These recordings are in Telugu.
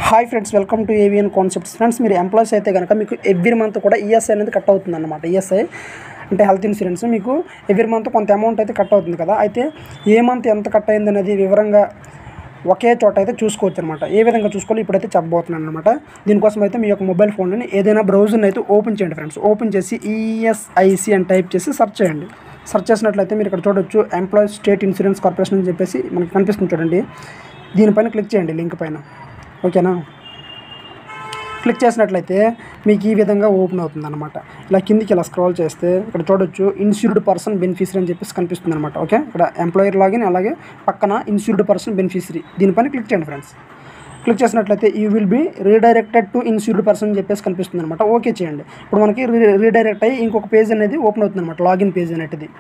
hi friends welcome to AVN concepts friends మీరు ఎంప్లాయీస్ అయితే కనుక మీకు ఎవ్రీ మంత్ కూడా ఈఎస్ఐ అనేది కట్ అవుతుంది అనమాట ఈఎస్ఐ అంటే హెల్త్ ఇన్సూరెన్స్ మీకు ఎవ్రీ మంత్ కొంత అమౌంట్ అయితే కట్ అవుతుంది కదా అయితే ఏ మంత్ ఎంత కట్ అయింది అనేది వివరంగా ఒకే చోట అయితే చూసుకోవచ్చు అనమాట ఏ విధంగా చూసుకోవాలి ఇప్పుడైతే చెప్పబోతున్నాను అనమాట దీనికోసం అయితే మీ యొక్క మొబైల్ ఫోన్ని ఏదైనా బ్రౌజర్ని అయితే ఓపెన్ చేయండి ఫ్రెండ్స్ ఓపెన్ చేసి ఈఎస్ఐసి అని టైప్ చేసి సెర్చ్ చేయండి సెర్చ్ చేసినట్లయితే మీరు ఇక్కడ చూడొచ్చు ఎంప్లాయీస్ స్టేట్ ఇన్సూరెన్స్ కార్పొరేషన్ అని చెప్పేసి మనకి కనిపిస్తుంది చూడండి దీనిపైన క్లిక్ చేయండి లింక్ పైన ఓకేనా క్లిక్ చేసినట్లయితే మీకు ఈ విధంగా ఓపెన్ అవుతుంది అనమాట ఇలా కిందికి ఇలా స్క్రోల్ చేస్తే ఇక్కడ చూడొచ్చు ఇన్సూర్డ్ పర్సన్ బెనిఫిషరీ అని చెప్పేసి కనిపిస్తుంది అనమాట ఓకే ఇక్కడ ఎంప్లాయర్ లాగిన్ అలాగే పక్కన ఇన్సూర్డ్ పర్సన్ బెనిఫిషరీ దీనిపైన క్లిక్ చేయండి ఫ్రెండ్స్ క్లిక్ చేసినట్లయితే you will be redirected to insured person అని చెప్పేసి కనిపిస్తుంది అనమాట ఓకే చేయండి ఇప్పుడు మనకి రీడైరెక్ట్ అయ్యి ఇంకొక పేజ్ అనేది ఓపెన్ అవుతుంది అనమాట లాగిన్ పేజ్ అనేది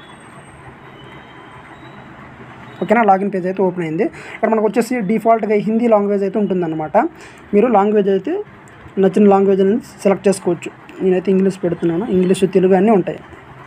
ఓకేనా లాగిన్ పేజ్ అయితే ఓపెన్ అయింది ఇక్కడ మనకు వచ్చేసి డిఫాల్ట్గా హిందీ లాంగ్వేజ్ అయితే ఉంటుందన్నమాట మీరు లాంగ్వేజ్ అయితే నచ్చిన లాంగ్వేజ్ అనేది సెలెక్ట్ చేసుకోవచ్చు నేనైతే ఇంగ్లీష్ పెడుతున్నాను ఇంగ్లీష్ తెలుగు అన్నీ ఉంటాయి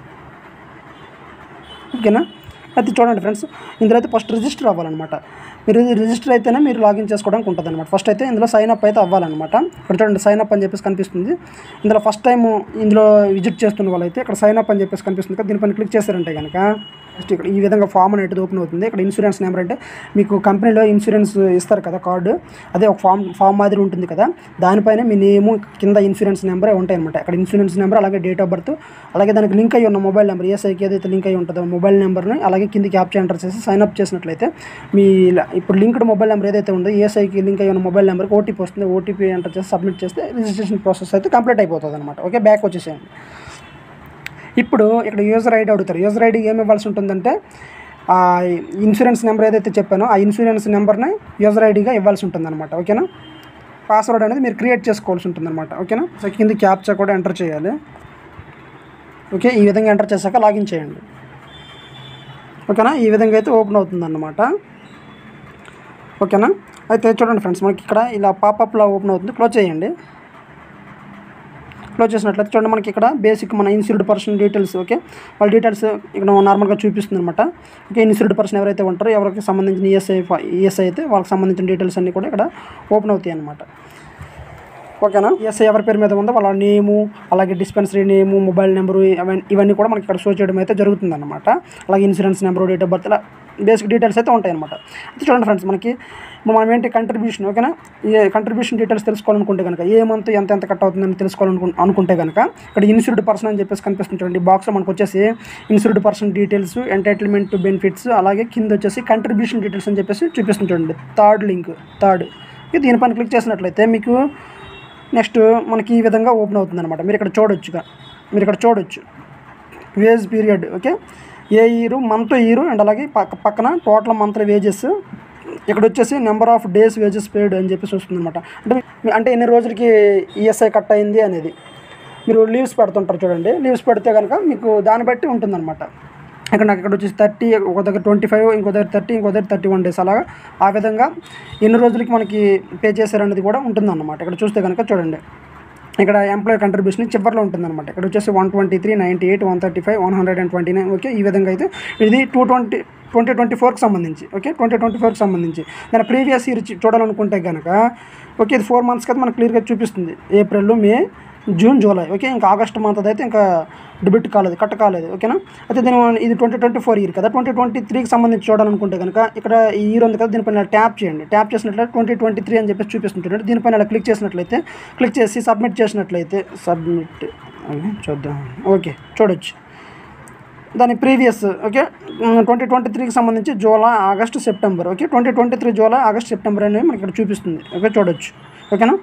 ఓకేనా అయితే చూడండి ఫ్రెండ్స్ ఇందులో అయితే ఫస్ట్ రిజిస్టర్ అవ్వాలన్నమాట మీరు రిజిస్టర్ అయితేనే మీరు లాగిన్ చేసుకోవడానికి ఉంటుంది అనమాట ఫస్ట్ అయితే ఇందులో సైన్ అప్ అయితే అవ్వాలన్నమాట ఇక్కడ చూడండి సైన్ అప్ అని చెప్పేసి కనిపిస్తుంది ఇందులో ఫస్ట్ టైం ఇందులో విజిట్ చేస్తున్న వాళ్ళైతే ఇక్కడ సైన్ అప్ అని చెప్పేసి కనిపిస్తుంది కదా దీనిపైన క్లిక్ చేశారంటే కనుక ఫస్ట్ ఇక్కడ ఈ విధంగా ఫామ్ అనేది ఓపెన్ అవుతుంది ఇక్కడ ఇన్సూరెన్స్ నెంబర్ అంటే మీకు కంపెనీలో ఇన్సూరెన్స్ ఇస్తారు కదా కార్డు అదే ఒక ఫామ్ ఫామ్ మాదిరి ఉంటుంది కదా దానిపైన మీ నేము కింద ఇన్సూరెన్స్ నెంబర్ ఉంటాయి అనమాట అక్కడ ఇన్సూరెన్స్ నెంబర్ అలాగే డేట్ ఆఫ్ బర్త్ అలాగే దానికి లింక్ అయ్యి ఉన్న మొబైల్ నెంబర్ ఏసైకి ఏదైతే లింక్ అయ్యి ఉంటుందో మొబైల్ నెంబర్ని అలాగే కింది క్యాప్చర్ ఎంటర్ చేసి సైన్ అప్ చేసినట్లయితే మీ ల- ఇప్పుడు లింక్డ్ మొబైల్ నెంబర్ ఏదైతే ఉందో ఏసైకి లింక్ అయ్యి ఉన్న మొబైల్ నెంబర్కి ఓటీపీ వస్తుంది ఓటీపీ ఎంటర్ చేసి సబ్మిట్ చేస్తే రిజిస్ట్రేషన్ ప్రాసెస్ అయితే కంప్లీట్ అయిపోతుంది అనమాట ఓకే బ్యాక్ వచ్చేసేయండి ఇప్పుడు ఇక్కడ యూజర్ ఐడి అడుగుతారు యూజర్ ఐడి ఏమి ఇవ్వాల్సి ఉంటుందంటే ఆ ఇన్సూరెన్స్ నెంబర్ ఏదైతే చెప్పానో ఆ ఇన్సూరెన్స్ నెంబర్ని యూజర్ ఐడిగా ఇవ్వాల్సి ఉంటుందన్నమాట ఓకేనా పాస్వర్డ్ అనేది మీరు క్రియేట్ చేసుకోవాల్సి ఉంటుందన్నమాట ఓకేనా సో కింద క్యాప్చా కూడా ఎంటర్ చేయాలి ఓకే ఈ విధంగా ఎంటర్ చేశాక లాగిన్ చేయండి ఓకేనా ఈ విధంగా అయితే ఓపెన్ అవుతుందన్నమాట ఓకేనా అయితే చూడండి ఫ్రెండ్స్ మనకి ఇక్కడ ఇలా పాపప్లా ఓపెన్ అవుతుంది క్లోజ్ చేయండి క్లోజ్ చేసినట్లయితే చూడండి మనకి ఇక్కడ బేసిక్ మన ఇన్సూర్డ్ పర్సన్ డీటెయిల్స్ ఓకే వాళ్ళ డీటెయిల్స్ ఇక్కడ నార్మల్గా చూపిస్తుంది అనమాట ఓకే ఇన్సూర్డ్ పర్సన్ ఎవరైతే ఉంటారో ఎవరికి సంబంధించిన ఈఎస్ఐ ఈఎస్ఐ అయితే వాళ్ళకి సంబంధించిన డీటెయిల్స్ అన్నీ కూడా ఇక్కడ ఓపెన్ అవుతాయి అనమాట ఓకేనా ఈఎస్ఐ ఎవరి పేరు మీద ఉందో వాళ్ళ నేము అలాగే డిస్పెన్సరీ నేము మొబైల్ నెంబరు ఇవన్నీ ఇవన్నీ కూడా మనకి ఇక్కడ షో చేయడం అయితే జరుగుతుంది అనమాట అలాగే insurance number date of birth ఇలా బేసిక్ డీటెయిల్స్ అయితే ఉంటాయి అనమాట అయితే చూడండి ఫ్రెండ్స్ మనకి ఇప్పుడు మనం ఏంటి కంట్రిబ్యూషన్ ఓకేనా ఈ కంట్రిబ్యూషన్ డీటెయిల్స్ తెలుసుకోవాలనుకుంటే కనుక ఏ మంత్ ఎంత ఎంత కట్ అవుతుందని తెలుసుకోవాలనుకు అనుకుంటే కనుక ఇక్కడ ఇన్సూర్డ్ పర్సన్ అని చెప్పేసి కనిపిస్తుంది చూడండి బాక్స్లో మనకు వచ్చేసి insured person details entitlement benefits అలాగే కింద వచ్చేసి కంట్రిబ్యూషన్ డీటెయిల్స్ అని చెప్పేసి చూపిస్తుంది చూడండి థర్డ్ లింక్ థర్డ్ దీనిపైన క్లిక్ చేసినట్లయితే మీకు నెక్స్ట్ మనకి ఈ విధంగా ఓపెన్ అవుతుంది అనమాట మీరు ఇక్కడ చూడొచ్చుగా మీరు ఇక్కడ చూడొచ్చు wage period okay A year month year and అలాగే పక్క పక్కన టోటల్ మంత్లీ వేజెస్ ఇక్కడ వచ్చేసి number of days wages paid అని చెప్పేసి వస్తుంది అనమాట అంటే మీ- అంటే ఎన్ని రోజులకి ఈఎస్ఐ కట్ అయింది అనేది మీరు లీవ్స్ పెడుతుంటారు చూడండి లీవ్స్ పెడితే కనుక మీకు దాన్ని బట్టి ఉంటుందన్నమాట ఇక్కడ నాకు ఇక్కడ వచ్చేసి థర్టీ ఒక దగ్గర ట్వంటీ ఫైవ్ ఇంకో దగ్గర థర్టీ ఇంకో దగ్గర థర్టీ వన్ డేస్ అలాగా ఆ విధంగా ఎన్ని రోజులకి మనకి పే చేశారనేది కూడా ఉంటుందన్నమాట ఇక్కడ చూస్తే కనుక చూడండి ఇక్కడ ఎంప్లాయీ కంట్రిబ్యూషన్ చివరిలో ఉంటుందన్నమాట ఇక్కడ వచ్చేసి one twenty three ninety eight one thirty five one hundred and twenty nine okay ఈ విధంగా అయితే ఇది టూ ట్వంటీ ట్వంటీ ట్వంటీ ఫోర్కి సంబంధించి ఓకే ట్వంటీ ట్వంటీ ఫోర్కి సంబంధించి దాని ప్రీవియస్ ఇయర్ చూడాలనుకుంటే కనుక ఓకే ఇది ఫోర్ మంత్స్ కదా మనకు క్లియర్గా చూపిస్తుంది April May June July okay ఇంకా ఆగస్ట్ మంత్ అయితే ఇంకా డెబిట్ కాలేదు కట్ కాలేదు ఓకేనా అయితే దీని ఇది ట్వంటీ ట్వంటీ ఫోర్ ఇయర్ కదా ట్వంటీ ట్వంటీ త్రీకి సంబంధించి చూడాలనుకుంటే కనుక ఇక్కడ ఈ ఇయర్ ఉంది కదా దీనిపైన ట్యాప్ చేయండి ట్యాప్ చేసినట్లయితే ట్వంటీ ట్వంటీ త్రీ అని చెప్పేసి చూపిస్తుంటాడు దీనిపైన ఇలా క్లిక్ చేసినట్లయితే క్లిక్ చేసి సబ్మిట్ చేసినట్లయితే సబ్మిట్ చూద్దాం ఓకే చూడొచ్చు దాని ప్రీవియస్ ఓకే ట్వంటీ ట్వంటీ త్రీకి సంబంధించి July August September okay twenty twenty three July August September అనేవి మనకి ఇక్కడ చూపిస్తుంది ఓకే చూడొచ్చు ఓకేనా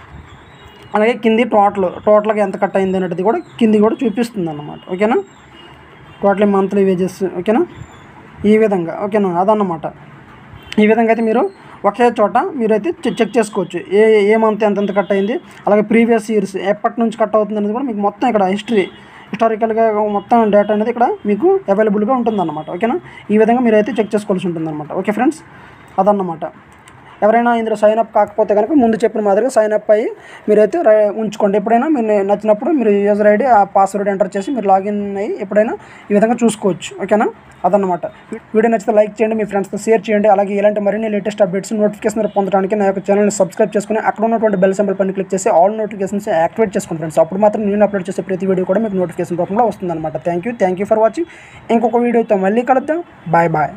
అలాగే కింది టోటల్ టోటల్గా ఎంత కట్ అయింది అనేది కూడా కింది కూడా చూపిస్తుంది అన్నమాట ఓకేనా టోటల్ మంత్లీ వేజెస్ ఓకేనా ఈ విధంగా ఓకేనా అదన్నమాట ఈ విధంగా అయితే మీరు ఒకే చోట మీరైతే చెక్ చెక్ చేసుకోవచ్చు ఏ ఏ మంత్ ఎంత ఎంత కట్ అయింది అలాగే ప్రీవియస్ ఇయర్స్ ఎప్పటి నుంచి కట్ అవుతుంది అనేది కూడా మీకు మొత్తం ఇక్కడ హిస్టరీ హిస్టారికల్గా మొత్తం డేటా అనేది ఇక్కడ మీకు అవైలబుల్గా ఉంటుందన్నమాట ఓకేనా ఈ విధంగా మీరైతే చెక్ చేసుకోవాల్సి ఉంటుందన్నమాట ఓకే ఫ్రెండ్స్ అదన్నమాట ఎవరైనా ఇందులో సైన్ అప్ కాకపోతే కనుక ముందు చెప్పిన మాదిరిగా సైన్ అప్ అయ్యి మీరైతే రై- ఉంచుకోండి ఎప్పుడైనా మీరు నచ్చినప్పుడు మీరు యూజర్ ఐడి ఆ పాస్వర్డ్ ఎంటర్ చేసి మీరు లాగిన్ అయ్యి ఎప్పుడైనా ఈ విధంగా చూసుకోవచ్చు ఓకేనా అదన్నమాట వీడియో నచ్చితే లైక్ చేయండి మీ ఫ్రెండ్స్తో షేర్ చేయండి అలాగే ఇలాంటి మరిన్ని లేటెస్ట్ అప్డేట్స్ నోటిఫికేషన్ పొందడానికి నా యొక్క ఛానల్ని సబ్స్క్రైబ్ చేసుకుని అక్కడ ఉన్నటువంటి బెల్ సింబల్ పైన క్లిక్ చేసి ఆల్ నోటిఫికేషన్స్ యాక్టివేట్ చేసుకోండి ఫ్రెండ్స్ అప్పుడు మాత్రం నేను అప్లోడ్ చేసే ప్రతి వీడియో కూడా మీకు నోటిఫికేషన్ రూపంలో వస్తుందన్నమాట thank you thank you for watching ఇంకొక వీడియోతో మళ్ళీ కలుద్దాం బాయ్ బాయ్